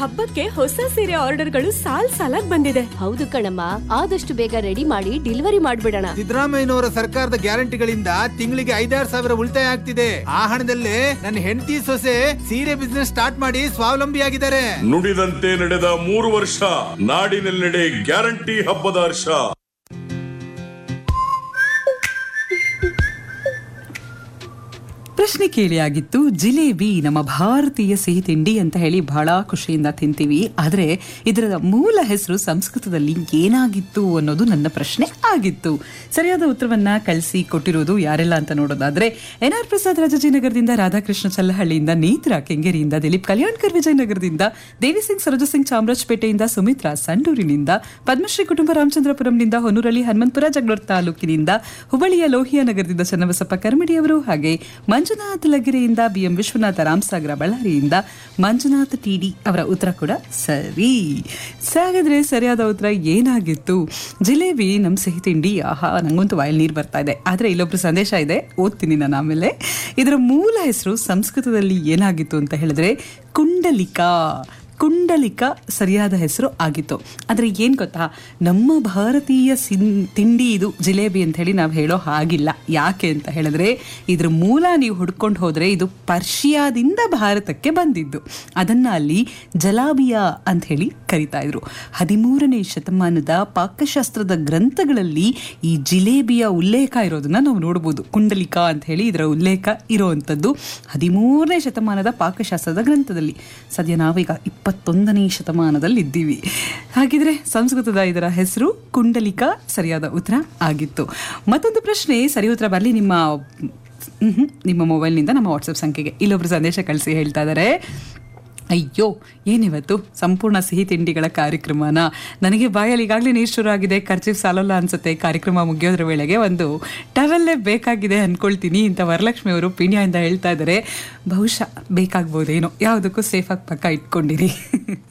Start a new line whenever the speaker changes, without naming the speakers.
ಹಬ್ಬಕ್ಕೆ ಹೊಸ ಸೀರೆ ಆರ್ಡರ್ಗಳು ಸಾಲ್ ಸಾಲಾಗ್ ಬಂದಿದೆ
ಹೌದು ಕಣಮ್ಮ ಆದಷ್ಟು ಬೇಗ ರೆಡಿ ಮಾಡಿ ಡೆಲಿವರಿ ಮಾಡ್ಬಿಡೋಣ
ಸಿದ್ದರಾಮಯ್ಯನವರ ಸರ್ಕಾರದ ಗ್ಯಾರಂಟಿಗಳಿಂದ ತಿಂಗಳಿಗೆ ಐದಾರು ಸಾವಿರ ಉಳಿತಾಯ ಆಗ್ತಿದೆ ಆ ಹಣದಲ್ಲೇ ನನ್ನ ಹೆಂಡತಿ ಸೊಸೆ ಸೀರೆ ಬಿಸ್ನೆಸ್ ಸ್ಟಾರ್ಟ್ ಮಾಡಿ ಸ್ವಾವಲಂಬಿಯಾಗಿದ್ದಾರೆ
ನುಡಿದಂತೆ ನಡೆದ ಮೂರು ವರ್ಷ ನಾಡಿನೆಲ್ಲೆಡೆ ಗ್ಯಾರಂಟಿ ಹಬ್ಬದ ಹರ್ಷ
ಪ್ರಶ್ನೆ ಕೇಳಿ ಆಗಿತ್ತು ಜಿಲೇಬಿ ನಮ್ಮ ಭಾರತೀಯ ಸಿಹಿ ತಿಂಡಿ ಅಂತ ಹೇಳಿ ಬಹಳ ಖುಷಿಯಿಂದ ತಿಂತೀವಿ ಆದರೆ ಇದರ ಮೂಲ ಹೆಸರು ಸಂಸ್ಕೃತದಲ್ಲಿ ಏನಾಗಿತ್ತು ಅನ್ನೋದು ನನ್ನ ಪ್ರಶ್ನೆ ಆಗಿತ್ತು ಸರಿಯಾದ ಉತ್ತರವನ್ನ ಕಳಿಸಿ ಕೊಟ್ಟಿರೋದು ಯಾರೆಲ್ಲ ಅಂತ ನೋಡೋದಾದ್ರೆ ಎನ್ ಆರ್ ಪ್ರಸಾದ್ ರಾಜಾಜಿನಗರದಿಂದ ರಾಧಾಕೃಷ್ಣ ಚಲ್ಲಹಳ್ಳಿಯಿಂದ ನೇತ್ರ ಕೆಂಗೇರಿಯಿಂದ ದಿಲೀಪ್ ಕಲ್ಯಾಣ್ಕರ್ ವಿಜಯನಗರದಿಂದ ದೇವಿಸಿಂಗ್ ಸರೋಜಸಿಂಗ್ ಚಾಮರಾಜಪೇಟೆಯಿಂದ ಸುಮಿತ್ರಾ ಸಂಡೂರಿನಿಂದ ಪದ್ಮಶ್ರೀ ಕುಟುಂಬ ರಾಮಚಂದ್ರಪುರಂನಿಂದ ಹೊನ್ನೂರಲ್ಲಿ ಹನುಮಂತಪುರ ಜಗಳೂರು ತಾಲೂಕಿನಿಂದ ಹುಬ್ಬಳ್ಳಿಯ ಲೋಹಿಯ ನಗರದಿಂದ ಚನ್ನಬಸಪ್ಪ ಕರ್ಮಡಿ ಅವರು ಹಾಗೆ ಮಂಜುನಾಥ್ ಲಗಿರೆಯಿಂದ ಬಿಎಂ ವಿಶ್ವನಾಥ ರಾಮಸಾಗರ ಬಳ್ಳಾರಿಯಿಂದ ಮಂಜುನಾಥ್ ಟಿಡಿ ಅವರ ಉತ್ತರ ಕೂಡ ಸರಿ ಹಾಗಾದ್ರೆ ಸರಿಯಾದ ಉತ್ತರ ಏನಾಗಿತ್ತು ಜಿಲೇಬಿ ನಮ್ಮ ಸಿಹಿ ತಿಂಡಿ ಆಹಾ ನಂಗಂತೂ ವಾಯಲ್ಲಿ ನೀರು ಬರ್ತಾ ಇದೆ ಆದರೆ ಇಲ್ಲೊಬ್ರು ಸಂದೇಶ ಇದೆ ಓದ್ತೀನಿ ನಾನು ಆಮೇಲೆ ಇದರ ಮೂಲ ಹೆಸರು ಸಂಸ್ಕೃತದಲ್ಲಿ ಏನಾಗಿತ್ತು ಅಂತ ಹೇಳಿದ್ರೆ ಕುಂಡಲಿಕಾ ಕುಂಡಲಿಕ ಸರಿಯಾದ ಹೆಸರು ಆಗಿತ್ತು ಆದರೆ ಏನು ಗೊತ್ತಾ ನಮ್ಮ ಭಾರತೀಯ ಸಿನ್ ತಿಂಡಿ ಇದು ಜಿಲೇಬಿ ಅಂತ ಹೇಳಿ ನಾವು ಹೇಳೋ ಹಾಗಿಲ್ಲ ಯಾಕೆ ಅಂತ ಹೇಳಿದ್ರೆ ಇದ್ರ ಮೂಲ ನೀವು ಹುಡ್ಕೊಂಡು ಹೋದರೆ ಇದು ಪರ್ಷಿಯಾದಿಂದ ಭಾರತಕ್ಕೆ ಬಂದಿದ್ದು ಅದನ್ನು ಅಲ್ಲಿ ಜಲಾಬಿಯಾ ಅಂತ ಹೇಳಿ ಕರಿತಾ ಇದ್ರು ಹದಿಮೂರನೇ ಶತಮಾನದ ಪಾಕಶಾಸ್ತ್ರದ ಗ್ರಂಥಗಳಲ್ಲಿ ಈ ಜಿಲೇಬಿಯ ಉಲ್ಲೇಖ ಇರೋದನ್ನ ನಾವು ನೋಡ್ಬೋದು ಕುಂಡಲಿಕ ಅಂತ ಹೇಳಿ ಇದರ ಉಲ್ಲೇಖ ಇರುವಂಥದ್ದು ಹದಿಮೂರನೇ ಶತಮಾನದ ಪಾಕಶಾಸ್ತ್ರದ ಗ್ರಂಥದಲ್ಲಿ ಸದ್ಯ ನಾವೀಗ ಇಪ್ಪತ್ತೊಂದನೇ ಶತಮಾನದಲ್ಲಿ ಇದ್ದೀವಿ ಹಾಗಿದ್ರೆ ಸಂಸ್ಕೃತದ ಇದರ ಹೆಸರು ಕುಂಡಲಿಕ ಸರಿಯಾದ ಉತ್ತರ ಆಗಿತ್ತು ಮತ್ತೊಂದು ಪ್ರಶ್ನೆ ಸರಿ ಉತ್ತರ ಬರಲಿ ನಿಮ್ಮ ಮ್ಹೂ, ನಿಮ್ಮ ಮೊಬೈಲ್ನಿಂದ ನಮ್ಮ ವಾಟ್ಸಪ್ ಸಂಖ್ಯೆಗೆ ಇಲ್ಲೊಬ್ರು ಸಂದೇಶ ಕಳಿಸಿ ಹೇಳ್ತಾ ಇದ್ದಾರೆ ಅಯ್ಯೋ ಏನಿವತ್ತು ಸಂಪೂರ್ಣ ಸಿಹಿ ತಿಂಡಿಗಳ ಕಾರ್ಯಕ್ರಮನ ನನಗೆ ಬಾಯಲ್ಲಿ ಈಗಾಗಲೇ ನೀರು ಶುರು ಆಗಿದೆ ಖರ್ಚಿಫ್ ಸಾಲಲ್ಲ ಅನ್ಸುತ್ತೆ ಕಾರ್ಯಕ್ರಮ ಮುಗಿಯೋದ್ರ ವೇಳೆಗೆ ಒಂದು ಟವೆಲ್ಲೇ ಬೇಕಾಗಿದೆ ಅನ್ಕೊಳ್ತೀನಿ ಅಂತ ವರಲಕ್ಷ್ಮಿ ಅವರು ಪೀಣ್ಯದಿಂದ ಹೇಳ್ತಾ ಇದ್ದಾರೆ ಬಹುಶಃ ಬೇಕಾಗ್ಬೋದೇನೋ ಯಾವುದಕ್ಕೂ ಸೇಫಾಗಿ ಪಕ್ಕ ಇಟ್ಕೊಂಡಿರಿ